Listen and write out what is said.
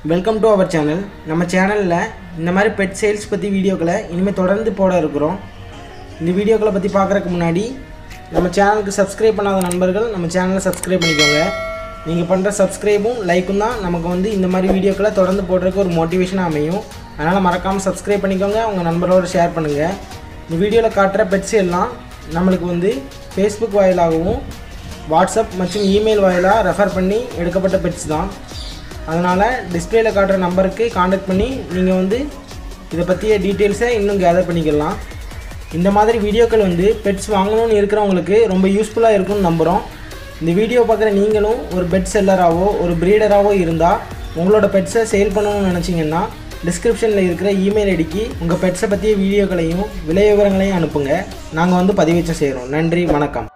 welcome to our channel நம்ம சேனலில் இந்த மாதிரி பெட் சேல்ஸ் பற்றி வீடியோக்களை இனிமேல் தொடர்ந்து போட இருக்கிறோம் இந்த வீடியோக்களை பற்றி பார்க்குறதுக்கு முன்னாடி நம்ம சேனலுக்கு சப்ஸ்கிரைப் பண்ணாத நண்பர்கள் நம்ம சேனலை சப்ஸ்கிரைப் பண்ணிக்கோங்க நீங்கள் பண்ணுற சப்ஸ்கிரைபும் லைக்கும் தான் நமக்கு வந்து இந்த மாதிரி வீடியோக்களை தொடர்ந்து போடுறதுக்கு ஒரு மோட்டிவேஷனாக அமையும் அதனால் மறக்காமல் சப்ஸ்கிரைப் பண்ணிக்கோங்க உங்கள் நண்பர்களோட ஷேர் பண்ணுங்கள் இந்த வீடியோவில் காட்டுற பெட்ஸ் எல்லாம் நம்மளுக்கு வந்து ஃபேஸ்புக் வாயிலாகவும் வாட்ஸ்அப் மற்றும் இமெயில் வாயிலாக ரெஃபர் பண்ணி எடுக்கப்பட்ட பெட்ஸ் தான் அதனால் டிஸ்பிளேல காட்டுற நம்பருக்கு காண்டாக்ட் பண்ணி நீங்கள் வந்து இதை பற்றிய டீட்டெயில்ஸை இன்னும் கேதர் பண்ணிக்கலாம் இந்த மாதிரி வீடியோக்கள் வந்து பெட்ஸ் வாங்கணும்னு இருக்கிறவங்களுக்கு ரொம்ப யூஸ்ஃபுல்லாக இருக்கும்னு நம்புகிறோம் இந்த வீடியோ பார்க்குற நீங்களும் ஒரு பெட் செல்லராகவோ ஒரு ப்ரீடராகவோ இருந்தால் உங்களோட பெட்ஸை சேல் பண்ணணும்னு நினச்சிங்கன்னா டிஸ்கிரிப்ஷனில் இருக்கிற இமெயில் ஐடிக்கு உங்கள் பெட்ஸை பற்றிய வீடியோக்களையும் விலை விவரங்களையும் அனுப்புங்க நாங்கள் வந்து பதிவேற்றம் செய்கிறோம் நன்றி வணக்கம்